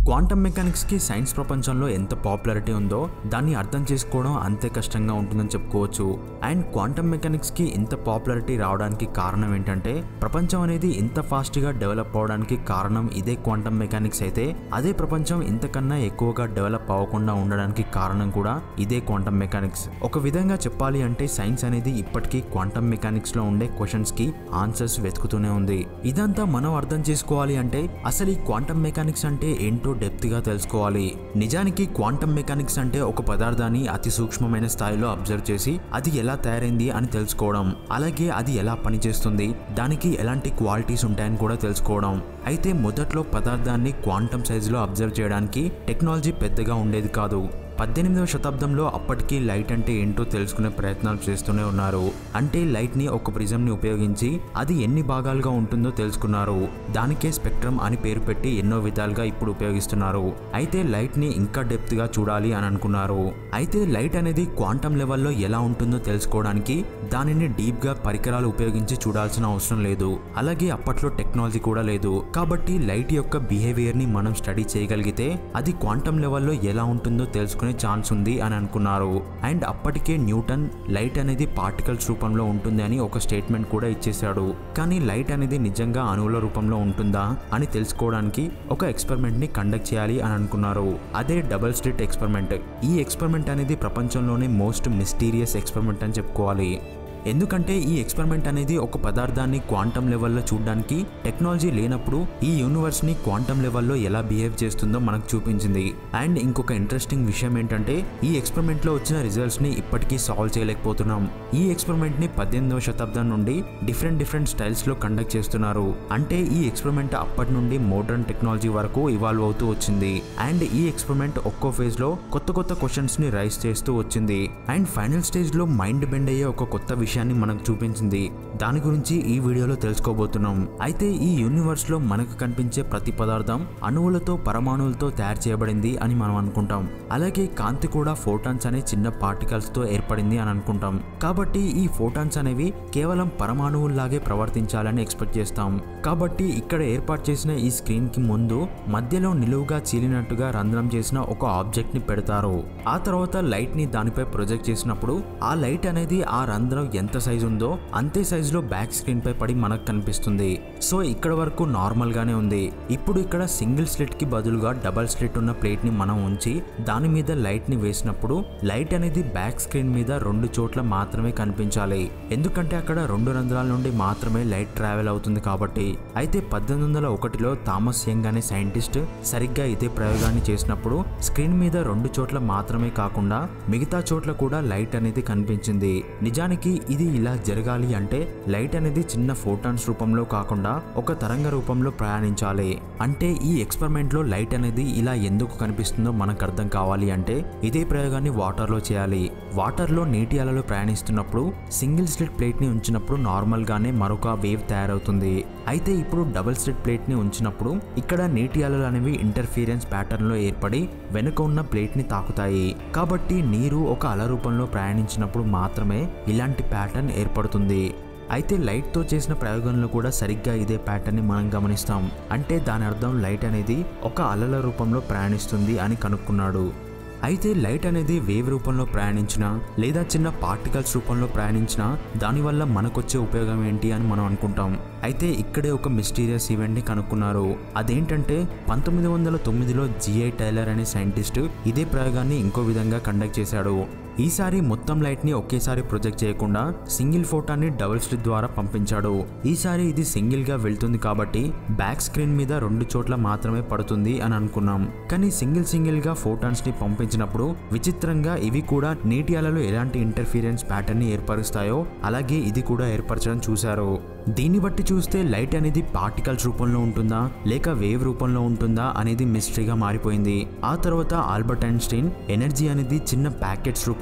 quantum మెకానిక్స్కి science ప్రపంచంలో ఎంత popularity ఉందో దాన్ని అర్థం చేసుకోవడం అంతే కష్టంగా ఉంటుందని చెప్పుకోవచ్చు అండ్ క్వాంటమ్ మెకానిక్స్కి ఇంత పాపులారిటీ రావడానికి కారణం ఏంటంటే ప్రపంచం అనేది ఇంత ఫాస్ట్గా డెవలప్ అవడానికి కారణం ఇదే క్వాంటమ్ మెకానిక్స్ అయితే అదే ప్రపంచం ఇంతకన్నా ఎక్కువగా డెవలప్ అవ్వకుండా ఉండడానికి కారణం కూడా ఇదే క్వాంటమ్ మెకానిక్స్ ఒక విధంగా చెప్పాలి అంటే సైన్స్ అనేది ఇప్పటికీ క్వాంటమ్ మెకానిక్స్లో ఉండే క్వశ్చన్స్కి ఆన్సర్స్ వెతుకుతూనే ఉంది ఇదంతా మనం అర్థం చేసుకోవాలి అంటే అసలు ఈ క్వాంటమ్ మెకానిక్స్ అంటే ఏంటో డెప్త్గా తెలుసుకోవాలి నిజానికి క్వాంటమ్ మెకానిక్స్ అంటే ఒక పదార్థాన్ని అతి సూక్ష్మమైన స్థాయిలో అబ్జర్వ్ చేసి అది ఎలా తయారైంది అని తెలుసుకోవడం అలాగే అది ఎలా పనిచేస్తుంది దానికి ఎలాంటి క్వాలిటీస్ ఉంటాయని కూడా తెలుసుకోవడం అయితే మొదట్లో పదార్థాన్ని క్వాంటమ్ సైజులో అబ్జర్వ్ చేయడానికి టెక్నాలజీ పెద్దగా ఉండేది కాదు పద్దెనిమిదవ శతాబ్దంలో అప్పటికి లైట్ అంటే ఏంటో తెలుసుకునే ప్రయత్నాలు చేస్తూనే ఉన్నారు అంటే లైట్ని ఒక ప్రిజంని ఉపయోగించి అది ఎన్ని భాగాలుగా ఉంటుందో తెలుసుకున్నారు దానికే స్పెక్ట్రమ్ అని పేరు పెట్టి ఎన్నో విధాలుగా ఇప్పుడు ఉపయోగిస్తున్నారు అయితే లైట్ని ఇంకా డెప్త్గా చూడాలి అని అనుకున్నారు అయితే లైట్ అనేది క్వాంటమ్ లెవెల్లో ఎలా ఉంటుందో తెలుసుకోవడానికి దానిని డీప్గా పరికరాలు ఉపయోగించి చూడాల్సిన అవసరం లేదు అలాగే అప్పట్లో టెక్నాలజీ కూడా లేదు కాబట్టి లైట్ యొక్క బిహేవియర్ని మనం స్టడీ చేయగలిగితే అది క్వాంటమ్ లెవెల్లో ఎలా ఉంటుందో తెలుసుకునే ఛాన్స్ ఉంది అని అనుకున్నారు అండ్ అప్పటికే న్యూటన్ లైట్ అనేది పార్టికల్స్ రూపంలో ఉంటుంది అని ఒక స్టేట్మెంట్ కూడా ఇచ్చేశాడు కానీ లైట్ అనేది నిజంగా అణువుల రూపంలో ఉంటుందా అని తెలుసుకోవడానికి ఒక ఎక్స్పెరిమెంట్ ని కండక్ట్ చేయాలి అని అనుకున్నారు అదే డబుల్ స్లిట్ ఎక్స్పెరిమెంట్ ఈ ఎక్స్పెరిమెంట్ అనేది ప్రపంచంలోనే మోస్ట్ మిస్టీరియస్ ఎక్స్పెరిమెంట్ అని చెప్పుకోవాలి ఎందుకంటే ఈ ఎక్స్పెరిమెంట్ అనేది ఒక పదార్థాన్ని క్వాంటమ్ లెవెల్లో చూడడానికి టెక్నాలజీ లేనప్పుడు ఈ యూనివర్స్ ని క్వాంటమ్ లెవెల్లో ఎలా బిహేవ్ చేస్తుందో మనకు చూపించింది అండ్ ఇంకొక ఇంట్రెస్టింగ్ విషయం ఏంటంటే ఈ ఎక్స్పెరిమెంట్ లో వచ్చిన రిజల్ట్స్ ని ఇప్పటికీ సాల్వ్ చేయలేకపోతున్నాం ఈ ఎక్స్పెరిమెంట్ ని పద్దెనిమిదవ శతాబ్దం నుండి డిఫరెంట్ డిఫరెంట్ స్టైల్స్ లో కండక్ట్ చేస్తున్నారు అంటే ఈ ఎక్స్పెరిమెంట్ అప్పటి నుండి మోడర్న్ టెక్నాలజీ వరకు ఇవాల్వ్ అవుతూ వచ్చింది అండ్ ఈ ఎక్స్పెరిమెంట్ ఒక్కో ఫేజ్ లో కొత్త కొత్త క్వశ్చన్స్ ని రైస్ చేస్తూ వచ్చింది అండ్ ఫైనల్ స్టేజ్ లో మైండ్ బెండ్ అయ్యే ఒక కొత్త విషయాన్ని మనకు చూపించింది దాని గురించి ఈ వీడియోలో తెలుసుకోబోతున్నాం అయితే ఈ యూనివర్స్ లో మనకు కనిపించే ప్రతి పదార్థం అణువులతో పరమాణువులతో తయారు చేయబడింది అని మనం అనుకుంటాం అలాగే కాంతి కూడా ఫోటాన్స్ అనే చిన్న పార్టికల్స్ తో ఏర్పడింది అని అనుకుంటాం కాబట్టి ఈ ఫోటాన్స్ అనేవి కేవలం పరమాణువుల్లాగే ప్రవర్తించాలని ఎక్స్పెక్ట్ చేస్తాం కాబట్టి ఇక్కడ ఏర్పాటు చేసిన ఈ స్క్రీన్ కి ముందు మధ్యలో నిలువుగా చీలినట్టుగా రంధ్రం చేసిన ఒక ఆబ్జెక్ట్ ని పెడతారు ఆ తర్వాత లైట్ ని దానిపై ప్రొజెక్ట్ చేసినప్పుడు ఆ లైట్ అనేది ఆ రంధ్రం ఎంత సైజు ఉందో అంతే సైజులో బ్యాక్ స్క్రీన్ పై పడి మనకు కనిపిస్తుంది సో ఇక్కడ వరకు నార్మల్ గానే ఉంది ఇప్పుడు ఇక్కడ సింగిల్ స్లిట్ కి బదులుగా డబల్ స్లిట్ ఉన్న ప్లేట్ ని మనం ఉంచి దాని మీద లైట్ ని వేసినప్పుడు లైట్ అనేది బ్యాక్ స్క్రీన్ మీద రెండు చోట్ల మాత్రమే కనిపించాలి ఎందుకంటే అక్కడ రెండు రంధ్రాల నుండి మాత్రమే లైట్ ట్రావెల్ అవుతుంది కాబట్టి అయితే పద్దెనిమిది వందల ఒకటిలో థామస్ యంగ్ అనే సైంటిస్ట్ సరిగ్గా ఇదే ప్రయోగాన్ని చేసినప్పుడు స్క్రీన్ మీద రెండు చోట్ల మాత్రమే కాకుండా మిగతా చోట్ల కూడా లైట్ అనేది కనిపించింది నిజానికి ఇది ఇలా జరగాలి అంటే లైట్ అనేది చిన్న ఫోటాన్స్ రూపంలో కాకుండా ఒక తరంగ రూపంలో ప్రయాణించాలి అంటే ఈ ఎక్స్పెరిమెంట్ లో లైట్ అనేది ఇలా ఎందుకు కనిపిస్తుందో మనకు అర్థం కావాలి అంటే ఇదే ప్రయోగాన్ని వాటర్ లో చేయాలి వాటర్ లో నీటి అలలు ప్రయాణిస్తున్నప్పుడు సింగిల్ స్లిట్ ప్లేట్ ని ఉంచినప్పుడు నార్మల్ గానే మరొక వేవ్ తయారవుతుంది అయితే ఇప్పుడు డబుల్ స్లిట్ ప్లేట్ ని ఉంచినప్పుడు ఇక్కడ నీటి అలలు అనేవి ఇంటర్ఫీరెన్స్ ప్యాటర్న్ లో ఏర్పడి వెనుక ఉన్న ప్లేట్ ని తాకుతాయి కాబట్టి నీరు ఒక అల రూపంలో ప్రయాణించినప్పుడు మాత్రమే ఇలాంటి ప్యాటర్న్ ఏర్పడుతుంది అయితే లైట్తో చేసిన ప్రయోగంలో కూడా సరిగ్గా ఇదే ప్యాటర్న్ని మనం గమనిస్తాం అంటే దాని అర్థం లైట్ అనేది ఒక అలల రూపంలో ప్రయాణిస్తుంది అని కనుక్కున్నాడు అయితే లైట్ అనేది వేవ్ రూపంలో ప్రయాణించినా లేదా చిన్న పార్టికల్స్ రూపంలో ప్రయాణించినా దానివల్ల మనకొచ్చే ఉపయోగం ఏంటి అని మనం అనుకుంటాం అయితే ఇక్కడే ఒక మిస్టీరియస్ ఈవెంట్ని కనుక్కున్నారు అదేంటంటే పంతొమ్మిది వందల తొమ్మిదిలో జిఐ టైలర్ అనే సైంటిస్ట్ ఇదే ప్రయోగాన్ని ఇంకో విధంగా కండక్ట్ చేశాడు ఈసారి మొత్తం లైట్ ని ఒకేసారి ప్రొజెక్ట్ చేయకుండా సింగిల్ ఫోటాన్ని డబుల్ స్లిట్ ద్వారా పంపించాడు ఈసారి ఇది సింగిల్ గా వెళ్తుంది కాబట్టి బ్యాక్ స్క్రీన్ మీద రెండు చోట్ల మాత్రమే పడుతుంది అని అనుకున్నాం కానీ సింగిల్ సింగిల్ గా ఫోటాన్స్ ని పంపించినప్పుడు విచిత్రంగా ఇవి కూడా నీటి అలలు ఎలాంటి ఇంటర్ఫీరెన్స్ ప్యాటర్న్ ని ఏర్పరుస్తాయో అలాగే ఇది కూడా ఏర్పరచడం చూశారు దీన్ని బట్టి చూస్తే లైట్ అనేది పార్టికల్స్ రూపంలో ఉంటుందా లేక వేవ్ రూపంలో ఉంటుందా అనేది మిస్టరీగా మారిపోయింది ఆ తర్వాత ఆల్బర్ట్ ఐన్స్టీన్ ఎనర్జీ అనేది చిన్న ప్యాకెట్స్ రూపంలో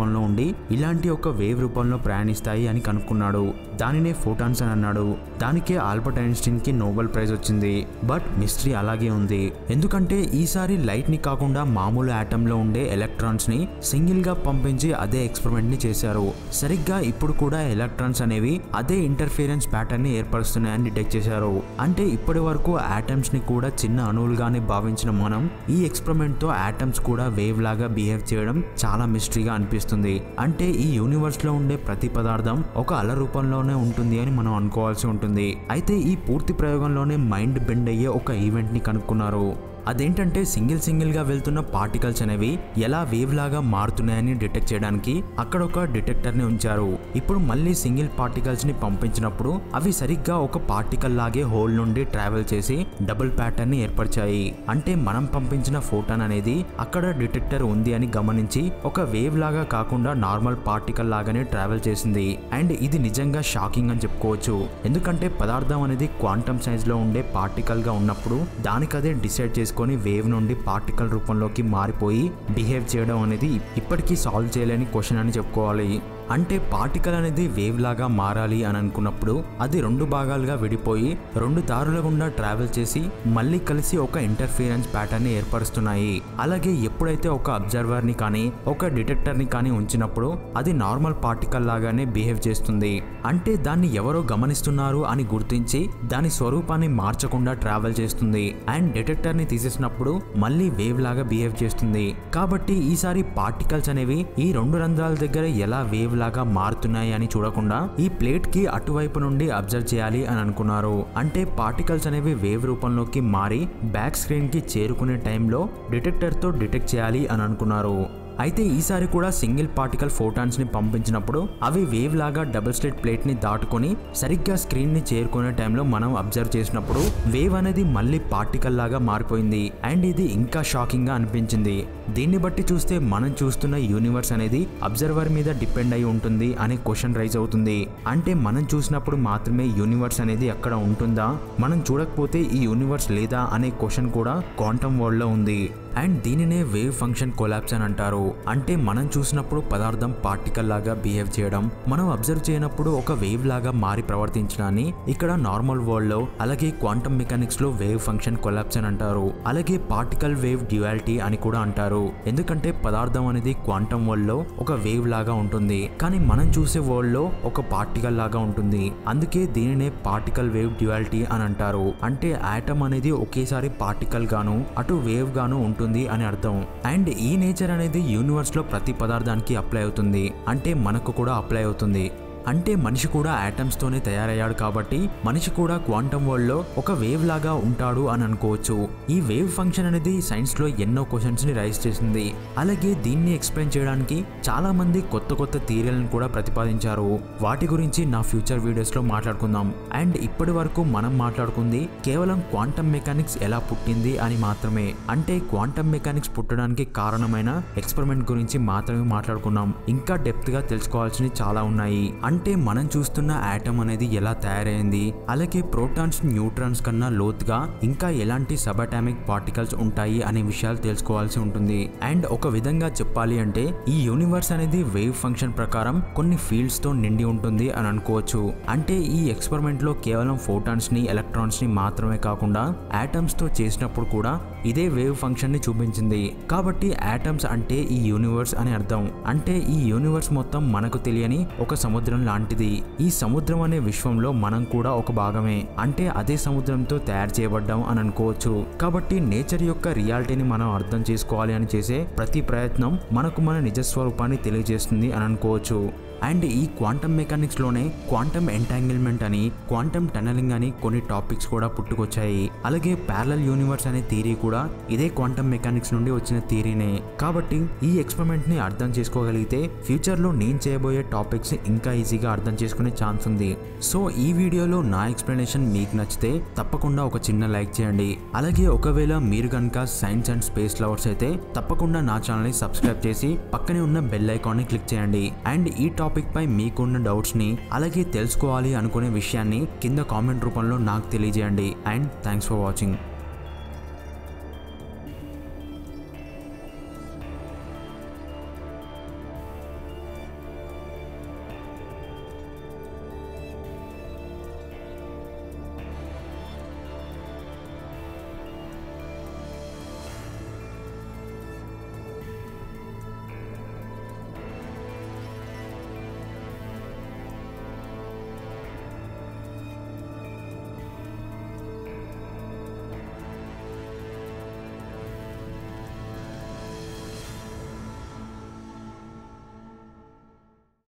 రూపంలో ఉండి ఇలాంటి ఒక వేవ్ రూపంలో ప్రయాణిస్తాయి అని కనుక్కున్నాడు దానినే ఫోటాన్స్ అని అన్నాడు దానికే ఆల్బర్ట్ ఐన్స్టీన్ కి నోబెల్ ప్రైజ్ వచ్చింది బట్ మిస్టరీ అలాగే ఉంది ఎందుకంటే ఈసారి లైట్ ని కాకుండా మామూలు ఆటమ్ లో ఉండే ఎలక్ట్రాన్స్ ని సింగిల్ గా పంపించి అదే ఎక్స్పెరిమెంట్ ని చేశారు సరిగ్గా ఇప్పుడు కూడా ఎలక్ట్రాన్స్ అనేవి అదే ఇంటర్ఫిరెన్స్ ప్యాటర్న్ ని ఏర్పరుస్తున్నాయని డిటెక్ట్ చేశారు అంటే ఇప్పటి వరకు ఆటమ్స్ ని కూడా చిన్న అణువులుగానే భావించిన మనం ఈ ఎక్స్పెరిమెంట్ తో ఆటమ్స్ కూడా వేవ్ లాగా బిహేవ్ చేయడం చాలా మిస్టరీగా అనిపిస్తుంది అంటే ఈ యూనివర్స్ లో ఉండే ప్రతి పదార్థం ఒక అల రూపంలోనే ఉంటుంది అని మనం అనుకోవాల్సి ఉంటుంది అయితే ఈ పూర్తి ప్రయోగంలోనే మైండ్ బెండ్ అయ్యే ఒక ఈవెంట్ ని కనుక్కున్నారు అదేంటంటే సింగిల్ సింగిల్ గా వెళ్తున్న పార్టికల్స్ అనేవి ఎలా వేవ్ లాగా మారుతున్నాయని డిటెక్ట్ చేయడానికి అక్కడ ఒక డిటెక్టర్ ని ఉంచారు ఇప్పుడు మళ్ళీ సింగిల్ పార్టికల్స్ ని పంపించినప్పుడు అవి సరిగ్గా ఒక పార్టికల్ లాగే హోల్ నుండి ట్రావెల్ చేసి డబుల్ ప్యాటర్న్ ని ఏర్పరిచాయి అంటే మనం పంపించిన ఫోటాన్ అనేది అక్కడ డిటెక్టర్ ఉంది అని గమనించి ఒక వేవ్ లాగా కాకుండా నార్మల్ పార్టికల్ లాగానే ట్రావెల్ చేసింది అండ్ ఇది నిజంగా షాకింగ్ అని చెప్పుకోవచ్చు ఎందుకంటే పదార్థం అనేది క్వాంటమ్ సైజ్ లో ఉండే పార్టికల్ గా ఉన్నప్పుడు దానికదే డిసైడ్ చేసుకొని వేవ్ నుండి పార్టికల్ రూపంలోకి మారిపోయి బిహేవ్ చేయడం అనేది ఇప్పటికీ సాల్వ్ చేయలేని క్వశ్చన్ అని చెప్పుకోవాలి అంటే పార్టికల్ అనేది వేవ్ లాగా మారాలి అని అనుకున్నప్పుడు అది రెండు భాగాలుగా విడిపోయి రెండు దారుల గుండా ట్రావెల్ చేసి మళ్ళీ కలిసి ఒక ఇంటర్ఫిరెన్స్ ప్యాటర్న్ ని ఏర్పరుస్తున్నాయి అలాగే ఎప్పుడైతే ఒక అబ్జర్వర్ ని కానీ ఒక డిటెక్టర్ ని కానీ ఉంచినప్పుడు అది నార్మల్ పార్టికల్ లాగానే బిహేవ్ చేస్తుంది అంటే దాన్ని ఎవరో గమనిస్తున్నారు అని గుర్తించి దాని స్వరూపాన్ని మార్చకుండా ట్రావెల్ చేస్తుంది అండ్ డిటెక్టర్ ని తీసేసినప్పుడు మళ్ళీ వేవ్ లాగా బిహేవ్ చేస్తుంది కాబట్టి ఈసారి పార్టికల్స్ అనేవి ఈ రెండు రంధ్రాల దగ్గర ఎలా వేవ్ లాగా మారుతున్నాయి అని చూడకుండా ఈ ప్లేట్ కి అటువైపు నుండి అబ్జర్వ్ చేయాలి అని అనుకున్నారు అంటే పార్టికల్స్ అనేవి వేవ్ రూపంలోకి మారి బ్యాక్ స్క్రీన్ కి చేరుకునే టైంలో డిటెక్టర్ తో డిటెక్ట్ చేయాలి అని అనుకున్నారు అయితే ఈసారి కూడా సింగిల్ పార్టికల్ ఫోటాన్స్ ని పంపించినప్పుడు అవి వేవ్ లాగా డబుల్ స్లిట్ ప్లేట్ ని దాటుకొని సరిగ్గా స్క్రీన్ ని చేరుకునే టైంలో మనం అబ్జర్వ్ చేసినప్పుడు వేవ్ అనేది మళ్ళీ పార్టికల్ లాగా మారిపోయింది అండ్ ఇది ఇంకా షాకింగ్ గా అనిపించింది దీన్ని బట్టి చూస్తే మనం చూస్తున్న యూనివర్స్ అనేది అబ్జర్వర్ మీద డిపెండ్ అయి ఉంటుంది అనే క్వశ్చన్ రైజ్ అవుతుంది అంటే మనం చూసినప్పుడు మాత్రమే యూనివర్స్ అనేది అక్కడ ఉంటుందా మనం చూడకపోతే ఈ యూనివర్స్ లేదా అనే క్వశ్చన్ కూడా క్వాంటమ్ వరల్డ్ లో ఉంది అండ్ దీనినే వేవ్ ఫంక్షన్ కొలాప్స్ అని అంటారు అంటే మనం చూసినప్పుడు పదార్థం పార్టికల్ లాగా బిహేవ్ చేయడం మనం అబ్జర్వ్ చేయనప్పుడు ఒక వేవ్ లాగా మారి ప్రవర్తించడాన్ని ఇక్కడ నార్మల్ వరల్డ్ లో అలాగే క్వాంటమ్ మెకానిక్స్ లో వేవ్ ఫంక్షన్ కొలాప్స్ అని అంటారు అలాగే పార్టికల్ వేవ్ డ్యువాలిటీ అని కూడా అంటారు ఎందుకంటే పదార్థం అనేది క్వాంటమ్ వరల్డ్ లో ఒక వేవ్ లాగా ఉంటుంది కానీ మనం చూసే వరల్డ్ లో ఒక పార్టికల్ లాగా ఉంటుంది అందుకే దీనినే పార్టికల్ వేవ్ డ్యువాలిటీ అని అంటారు అంటే ఆటమ్ అనేది ఒకేసారి పార్టికల్ గాను అటు వేవ్ గాను ఉంటుంది అని అర్థం అండ్ ఈ నేచర్ అనేది యూనివర్స్ లో ప్రతి పదార్థానికి అప్లై అవుతుంది అంటే మనకు కూడా అప్లై అవుతుంది అంటే మనిషి కూడా ఆటమ్స్ తోనే తయారయ్యాడు కాబట్టి మనిషి కూడా క్వాంటమ్ వరల్డ్ లో ఒక వేవ్ లాగా ఉంటాడు అని అనుకోవచ్చు ఈ వేవ్ ఫంక్షన్ అనేది సైన్స్ లో ఎన్నో క్వశ్చన్స్ ని రైజ్ చేసింది అలాగే దీన్ని ఎక్స్ప్లెయిన్ చేయడానికి చాలా మంది కొత్త కొత్త థియరీలను కూడా ప్రతిపాదించారు వాటి గురించి నా ఫ్యూచర్ వీడియోస్ లో మాట్లాడుకుందాం అండ్ ఇప్పటి వరకు మనం మాట్లాడుకుంది కేవలం క్వాంటమ్ మెకానిక్స్ ఎలా పుట్టింది అని మాత్రమే అంటే క్వాంటమ్ మెకానిక్స్ పుట్టడానికి కారణమైన ఎక్స్పెరిమెంట్ గురించి మాత్రమే మాట్లాడుకున్నాం ఇంకా డెప్త్ గా తెలుసుకోవాల్సినవి చాలా ఉన్నాయి అంటే మనం చూస్తున్న ఆటమ్ అనేది ఎలా తయారైంది అలాగే ప్రోటాన్స్ న్యూట్రాన్స్ కన్నా లోతుగా ఇంకా ఎలాంటి సబ్ అటామిక్ పార్టికల్స్ ఉంటాయి అనే విషయాలు తెలుసుకోవాల్సి ఉంటుంది అండ్ ఒక విధంగా చెప్పాలి అంటే ఈ యూనివర్స్ అనేది వేవ్ ఫంక్షన్ ప్రకారం కొన్ని ఫీల్డ్స్ తో నిండి ఉంటుంది అని అనుకోవచ్చు అంటే ఈ ఎక్స్పెరిమెంట్ లో కేవలం ఫోటాన్స్ ని ఎలక్ట్రాన్స్ ని మాత్రమే కాకుండా ఆటమ్స్ తో చేసినప్పుడు కూడా ఇదే వేవ్ ఫంక్షన్ ని చూపించింది కాబట్టి ఆటమ్స్ అంటే ఈ యూనివర్స్ అని అర్థం అంటే ఈ యూనివర్స్ మొత్తం మనకు తెలియని ఒక సముద్రం లాంటిది ఈ సముద్రం అనే విశ్వంలో మనం కూడా ఒక భాగమే అంటే అదే సముద్రంతో తయారు చేయబడ్డాం అని అనుకోవచ్చు కాబట్టి నేచర్ యొక్క రియాలిటీని మనం అర్థం చేసుకోవాలి అని చేసే ప్రతి ప్రయత్నం మనకు మన నిజస్వరూపాన్ని తెలియజేస్తుంది అని అనుకోవచ్చు అండ్ ఈ క్వాంటమ్ మెకానిక్స్లోనే క్వాంటమ్ ఎంటాంగిల్మెంట్ అని క్వాంటమ్ టనలింగ్ అని కొన్ని టాపిక్స్ కూడా పుట్టుకొచ్చాయి అలాగే ప్యారలల్ యూనివర్స్ అనే థియరీ కూడా ఇదే క్వాంటమ్ మెకానిక్స్ నుండి వచ్చిన థియరీనే కాబట్టి ఈ ఎక్స్పెరిమెంట్ ని అర్థం చేసుకోగలిగితే ఫ్యూచర్లో నేను చేయబోయే టాపిక్స్ ఇంకా ఈజీగా అర్థం చేసుకునే ఛాన్స్ ఉంది సో ఈ వీడియోలో నా ఎక్స్ప్లెనేషన్ మీకు నచ్చితే తప్పకుండా ఒక చిన్న లైక్ చేయండి అలాగే ఒకవేళ మీరు కనుక సైన్స్ అండ్ స్పేస్ లవర్స్ అయితే తప్పకుండా నా ఛానల్ని సబ్స్క్రైబ్ చేసి పక్కనే ఉన్న బెల్ ఐకాన్ని క్లిక్ చేయండి అండ్ ఈ టాపిక్ పై మీకున్న డౌట్స్ని అలాగే తెలుసుకోవాలి అనుకునే విషయాన్ని కింద కామెంట్ రూపంలో నాకు తెలియజేయండి అండ్ థ్యాంక్స్ ఫర్ వాచింగ్